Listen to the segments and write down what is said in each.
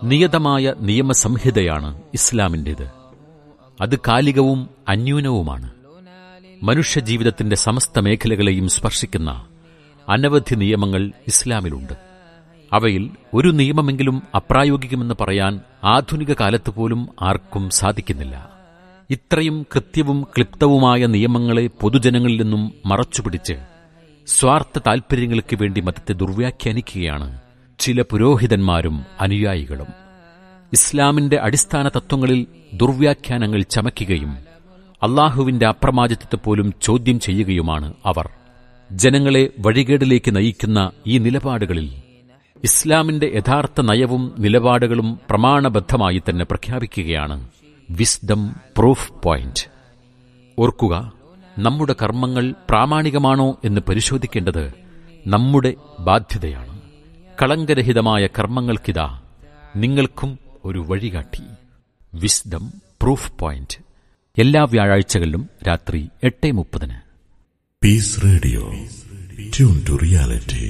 നിയതമായ നിയമസംഹിതയാണ് ഇസ്ലാമിൻ്റേത് അത് കാലികവും അന്യൂനവുമാണ് മനുഷ്യജീവിതത്തിന്റെ സമസ്ത മേഖലകളെയും സ്പർശിക്കുന്ന അനവധി നിയമങ്ങൾ ഇസ്ലാമിലുണ്ട് അവയിൽ ഒരു നിയമമെങ്കിലും അപ്രായോഗികമെന്ന് പറയാൻ ആധുനിക കാലത്ത് പോലും ആർക്കും സാധിക്കുന്നില്ല ഇത്രയും കൃത്യവും ക്ലിപ്തവുമായ നിയമങ്ങളെ പൊതുജനങ്ങളിൽ നിന്നും മറച്ചുപിടിച്ച് സ്വാർത്ഥ താൽപര്യങ്ങൾക്ക് വേണ്ടി മതത്തെ ദുർവ്യാഖ്യാനിക്കുകയാണ് ചില പുരോഹിതന്മാരും അനുയായികളും ഇസ്ലാമിന്റെ അടിസ്ഥാന തത്വങ്ങളിൽ ദുർവ്യാഖ്യാനങ്ങൾ ചമയ്ക്കുകയും അള്ളാഹുവിന്റെ അപ്രമാദിത്വത്തെ പോലും ചോദ്യം ചെയ്യുകയുമാണ് അവർ ജനങ്ങളെ വഴികേടിലേക്ക് നയിക്കുന്ന ഈ നിലപാടുകളിൽ ഇസ്ലാമിന്റെ യഥാർത്ഥ നയവും നിലപാടുകളും പ്രമാണബദ്ധമായി തന്നെ പ്രഖ്യാപിക്കുകയാണ് വിസ്ഡം പ്രൂഫ് പോയിന്റ് ഓർക്കുക നമ്മുടെ കർമ്മങ്ങൾ പ്രാമാണികമാണോ എന്ന് പരിശോധിക്കേണ്ടത് നമ്മുടെ ബാധ്യതയാണ് കളങ്കരഹിതമായ കർമ്മങ്ങൾക്കിതാ നിങ്ങൾക്കും ഒരു വഴികാട്ടി വിസ്ഡം പ്രൂഫ് പോയിന്റ് എല്ലാ വ്യാഴാഴ്ചകളിലും രാത്രി എട്ട് മുപ്പതിന് Peace Radio. Tune to reality.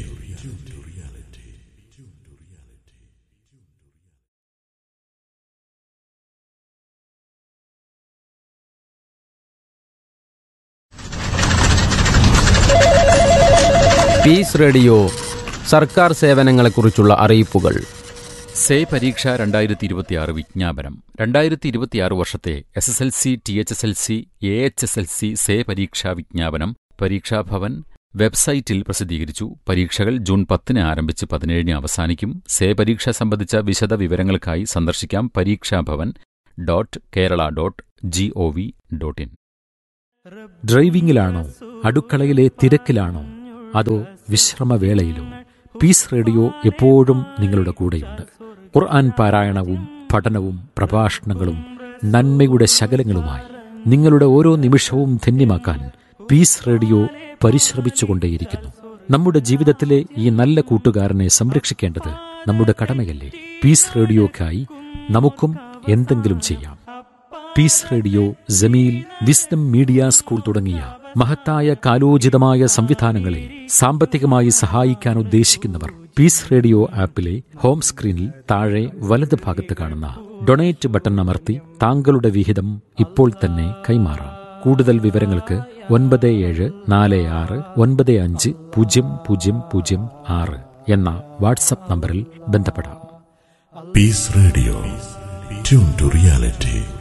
Peace radio സർക്കാർ സേവനങ്ങളെക്കുറിച്ചുള്ള അറിയിപ്പുകൾ സേ പരീക്ഷ രണ്ടായിരത്തി ഇരുപത്തിയാറ് വിജ്ഞാപനം രണ്ടായിരത്തി ഇരുപത്തിയാറ് വർഷത്തെ S S L C T H S L C A H S L C SAY പരീക്ഷാ വിജ്ഞാപനം പരീക്ഷാഭവൻ വെബ്സൈറ്റിൽ പ്രസിദ്ധീകരിച്ചു പരീക്ഷകൾ ജൂൺ പത്തിന് ആരംഭിച്ച് പതിനേഴിന് അവസാനിക്കും സേ പരീക്ഷ സംബന്ധിച്ച വിശദ വിവരങ്ങൾക്കായി സന്ദർശിക്കാം Pareekshabhavan dot Kerala dot G O V dot in ഡ്രൈവിംഗിലാണോ അടുക്കളയിലെ തിരക്കിലാണോ അതോ വിശ്രമവേളയിലോ പീസ് റേഡിയോ എപ്പോഴും നിങ്ങളുടെ കൂടെയുണ്ട് ഖുർആൻ പാരായണവും പഠനവും പ്രഭാഷണങ്ങളും നന്മയുടെ ശകലങ്ങളുമായി നിങ്ങളുടെ ഓരോ നിമിഷവും ധന്യമാക്കാൻ പീസ് റേഡിയോ പരിശ്രമിച്ചുകൊണ്ടേയിരിക്കുന്നു നമ്മുടെ ജീവിതത്തിലെ ഈ നല്ല കൂട്ടുകാരനെ സംരക്ഷിക്കേണ്ടത് നമ്മുടെ കടമയല്ലേ പീസ് റേഡിയോക്കായി നമുക്കും എന്തെങ്കിലും ചെയ്യാം peace radio Jameel wisdom media school തുടങ്ങിയ മഹത്തായ കാലോചിതമായ സംവിധാനങ്ങളെ സാമ്പത്തികമായി സഹായിക്കാൻ ഉദ്ദേശിക്കുന്നവർ പീസ് റേഡിയോ ആപ്പിലെ ഹോം സ്ക്രീനിൽ താഴെ വലത് ഭാഗത്ത് കാണുന്ന ഡൊണേറ്റ് ബട്ടൺ അമർത്തി താങ്കളുടെ വിഹിതം ഇപ്പോൾ തന്നെ കൈമാറാം കൂടുതൽ വിവരങ്ങൾക്ക് ഒൻപത് ഏഴ് നാല് ആറ് ഒൻപത് അഞ്ച് പൂജ്യം പൂജ്യം പൂജ്യം ആറ് എന്ന വാട്സപ്പ് നമ്പറിൽ ബന്ധപ്പെടാം Peace Radio. Tune to reality.